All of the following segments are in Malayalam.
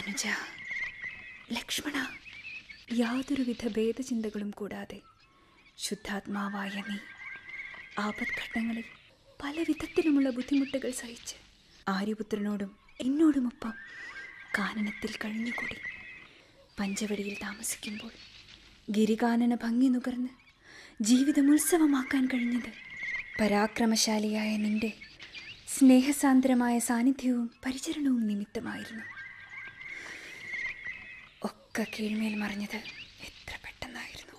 അനുജ ലക്ഷ്മണ യാതൊരുവിധ ഭേദചിന്തകളും കൂടാതെ ശുദ്ധാത്മാവായ നീ ആപത്ഘട്ടങ്ങളിൽ പല വിധത്തിലുമുള്ള ബുദ്ധിമുട്ടുകൾ സഹിച്ച് ആര്യപുത്രനോടും എന്നോടുമൊപ്പം കാനനത്തിൽ കഴിഞ്ഞുകൂടി പഞ്ചവടിയിൽ താമസിക്കുമ്പോൾ ഗിരികാനന ഭംഗി നുകർന്ന് ജീവിതം ഉത്സവമാക്കാൻ കഴിഞ്ഞത് പരാക്രമശാലിയായ നിന്റെ സ്നേഹസാന്ദ്രമായ സാന്നിധ്യവും പരിചരണവും നിമിത്തമായിരുന്നു ഒക്കെ കീഴ്മേൽ മറിഞ്ഞത് എത്ര പെട്ടെന്നായിരുന്നു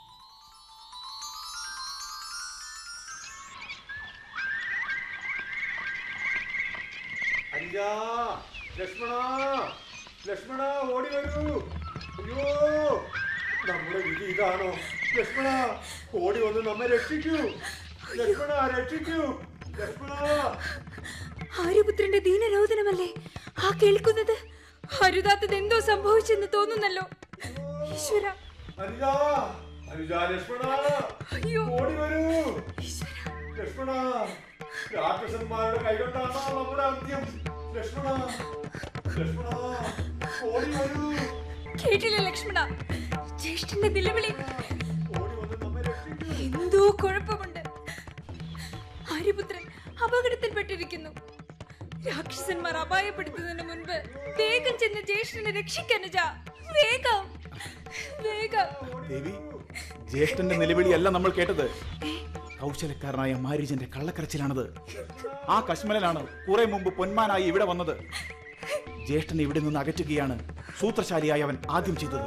അഞ്ചാ ലക്ഷ്മണ ലക്ഷ്മണ ഓടി വരൂ അയ്യോ നമ്മുടെ വിധി ഇതാണോ ലക്ഷ്മണ ഓടി വന്ന് നമ്മെ രക്ഷിക്കൂ ലക്ഷ്മണ രക്ഷിക്കൂ ലക്ഷ്മണ ആര്യപുത്രന്റെ ദീനരോധനമല്ലേ ആ കേൾക്കുന്നത് അരുതാത്തത് എന്തോ സംഭവിച്ചെന്ന് തോന്നുന്നല്ലോ ഈശ്വര അനുജ അനുജ ലക്ഷ്മണ അയ്യോ ഓടി വരൂ ഈശ്വര ലക്ഷ്മണ രാക്ഷസന്മാരുടെ കൈകൊണ്ടാണോ നമ്മുടെ അന്ത്യം ലക്ഷ്മണ ലക്ഷ്മണ ഓടി വരൂ കേട്ടില്ല ലക്ഷ്മണ ജ്യേഷ്ഠന്റെ നിലവിളി ഓടി വന്ന് നമ്മെ രക്ഷിക്കൂ എന്തോ കുഴപ്പമുണ്ട് ആര്യപുത്രൻ അപകടത്തിൽപ്പെട്ടിരിക്കുന്നു രാക്ഷസന്മാർ അപായപ്പെടുത്തുന്നതിന് മുൻപ് വേഗം ചെന്ന് ജ്യേഷ്ഠനെ രക്ഷിക്കനുജ വേഗം വേഗം ദേവി ജ്യേഷ്ഠന്റെ നിലവിളിയല്ല നമ്മൾ കേട്ടത് കൗശലക്കാരനായ മാരീജന്റെ കള്ളക്കരച്ചിലാണത് ആ കശ്മലനാണ് കുറെ മുമ്പ് പൊന്മാനായി ഇവിടെ വന്നത് ജ്യേഷ്ഠനെ ഇവിടെ നിന്ന് അകറ്റുകയാണ് സൂത്രശാലിയായി അവൻ ആദ്യം ചെയ്തത്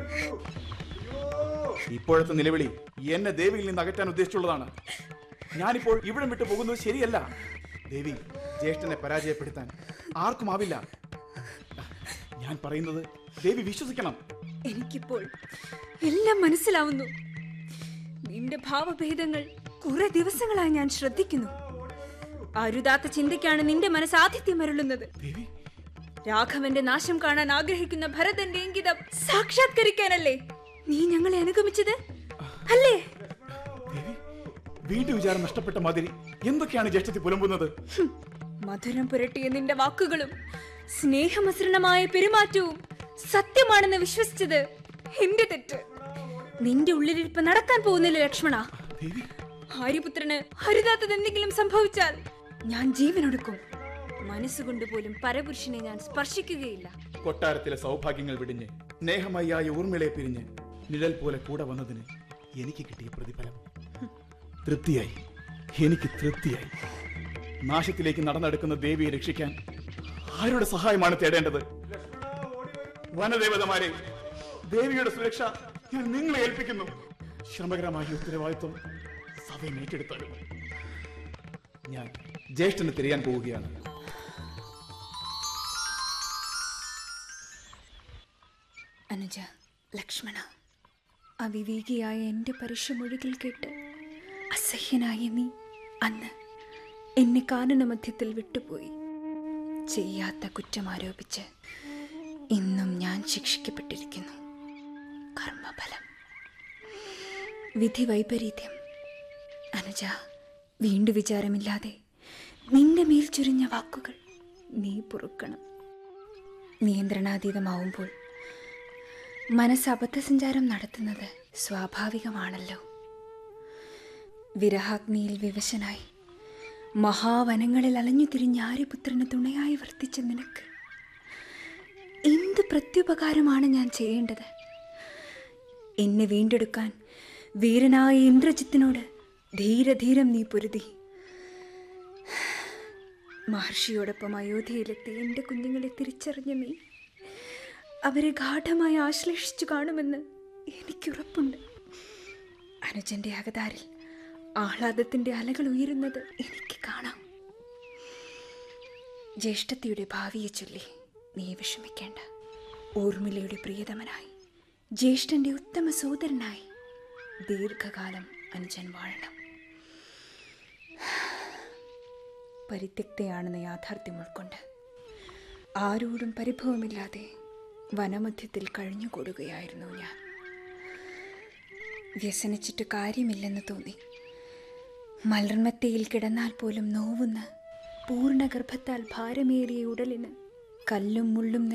ഇപ്പോഴത്തെ നിലവിളി എന്നെ ദേവിയിൽ നിന്ന് അകറ്റാൻ ഉദ്ദേശിച്ചുള്ളതാണ് ഞാനിപ്പോൾ ഇവിടം വിട്ടു പോകുന്നത് ശരിയല്ല ദേവി ജ്യേഷ്ഠനെ പരാജയപ്പെടുത്താൻ ആർക്കും ആവില്ല ഞാൻ പറയുന്നത് ദേവി വിശ്വസിക്കണം എനിക്കിപ്പോൾ എല്ലാം മനസ്സിലാവുന്നു നിന്റെ ഭാവഭേദങ്ങൾ കുറെ ദിവസങ്ങളായി ഞാൻ ശ്രദ്ധിക്കുന്നു അരുതാത്ത ചിന്തയ്ക്കാണ് നിന്റെ മനസ്സ് ആതിഥ്യം അരുളുന്നത് ദേവി രാഘവന്റെ നാശം കാണാൻ ആഗ്രഹിക്കുന്ന ഭരതന്റെ ഇംഗിതം സാക്ഷാത്കരിക്കാനല്ലേ നീ ഞങ്ങളെ അനുഗമിച്ചത് അല്ലേ ദേവി വീണ്ടും വിചാരം നഷ്ടപ്പെട്ട മാതിരി എന്തൊക്കെയാണ് ജ്യേഷ്ഠത്തിൽ പുലമ്പുന്നത് ഹും, മധുരം പുരട്ടിയ നിന്റെ വാക്കുകളും സ്നേഹമസൃണമായ പെരുമാറ്റവും സത്യമാണെന്ന് വിശ്വസിച്ചത് എന്റെ തെറ്റ് നിന്റെ ഉള്ളിലിരിപ്പ് നടക്കാൻ പോകുന്നില്ല ലക്ഷ്മണ ദേവി ആര്യപുത്രന് ഹരിതാത്തത് എന്തെങ്കിലും സംഭവിച്ചാൽ ഞാൻ ജീവനൊടുക്കും മനസ്സുകൊണ്ട് പോലും പരപുരുഷനെ ഞാൻ സ്പർശിക്കുകയില്ല കൊട്ടാരത്തിലെ സൗഭാഗ്യങ്ങൾ വിടിഞ്ഞ് സ്നേഹമയ്യായ ഊർമിളയെ പിരിഞ്ഞ് നിഴൽ പോലെ കൂടെ വന്നതിന് എനിക്ക് കിട്ടിയ പ്രതിഫലം തൃപ്തിയായി എനിക്ക് തൃപ്തിയായി നാശത്തിലേക്ക് നടന്നെടുക്കുന്ന ദേവിയെ രക്ഷിക്കാൻ ആരുടെ സഹായമാണ് തേടേണ്ടത് വനദേവതമാരെ ദേവിയുടെ സുരക്ഷ ഞാൻ നിങ്ങളെ ഏൽപ്പിക്കുന്നു ശ്രമകരമായ ഉത്തരവാദിത്വം സഭയം ഏറ്റെടുത്താലും ഞാൻ ജ്യേഷ്ഠനെ തിരയാൻ പോവുകയാണ് അനുജ ലക്ഷ്മണ അവിവേകിയായ എൻ്റെ പരുഷമൊഴികൾ കേട്ട് അസഹ്യനായ നീ അന്ന് എന്നെ കാനന മധ്യത്തിൽ വിട്ടുപോയി ചെയ്യാത്ത കുറ്റം ആരോപിച്ച് ഇന്നും ഞാൻ ശിക്ഷിക്കപ്പെട്ടിരിക്കുന്നു കർമ്മഫലം വിധി വൈപരീത്യം അനുജ വീണ്ടു വിചാരമില്ലാതെ നിന്റെ മേൽ ചുരിഞ്ഞ വാക്കുകൾ നീ പൊറുക്കണം നിയന്ത്രണാതീതമാവുമ്പോൾ മനസ്സ് അബദ്ധസഞ്ചാരം നടത്തുന്നത് സ്വാഭാവികമാണല്ലോ വിരഹാഗ്നിയിൽ വിവശനായി മഹാവനങ്ങളിൽ അലഞ്ഞു തിരിഞ്ഞ ആര്യപുത്രന് തുണയായി വർത്തിച്ച നിനക്ക് എന്ത് പ്രത്യുപകാരമാണ് ഞാൻ ചെയ്യേണ്ടത് എന്നെ വീണ്ടെടുക്കാൻ വീരനായ ഇന്ദ്രജിത്തിനോട് ധീരധീരം നീ പൊരുതി മഹർഷിയോടൊപ്പം അയോധ്യയിലെത്തി എൻ്റെ കുഞ്ഞുങ്ങളെ തിരിച്ചറിഞ്ഞ നീ അവരെ ഗാഠമായി ആശ്ലേഷിച്ചു കാണുമെന്ന് എനിക്കുറപ്പുണ്ട് അനുജന്റെ അകതാരിൽ ആഹ്ലാദത്തിന്റെ അലകൾ ഉയരുന്നത് എനിക്ക് കാണാം ജ്യേഷ്ഠത്തിയുടെ ഭാവിയെ ചൊല്ലി നീ വിഷമിക്കേണ്ട ഊർമിളയുടെ പ്രിയതമനായി ജ്യേഷ്ഠന്റെ ഉത്തമ സോദരനായി ദീർഘകാലം അനുജൻ വാഴണം പരിത്യക്തയാണെന്ന യാഥാർത്ഥ്യം ഉൾക്കൊണ്ട് ആരോടും പരിഭവമില്ലാതെ വനമധ്യത്തിൽ കഴിഞ്ഞുകൂടുകയായിരുന്നു ഞാൻ വ്യസനിച്ചിട്ട് കാര്യമില്ലെന്ന് തോന്നി മലർമത്തയിൽ കിടന്നാൽ പോലും നോവുന്ന പൂർണ്ണഗർഭത്താൽ ഭാരമേറിയ ഉടലിന് കല്ലും മുള്ളും നിറ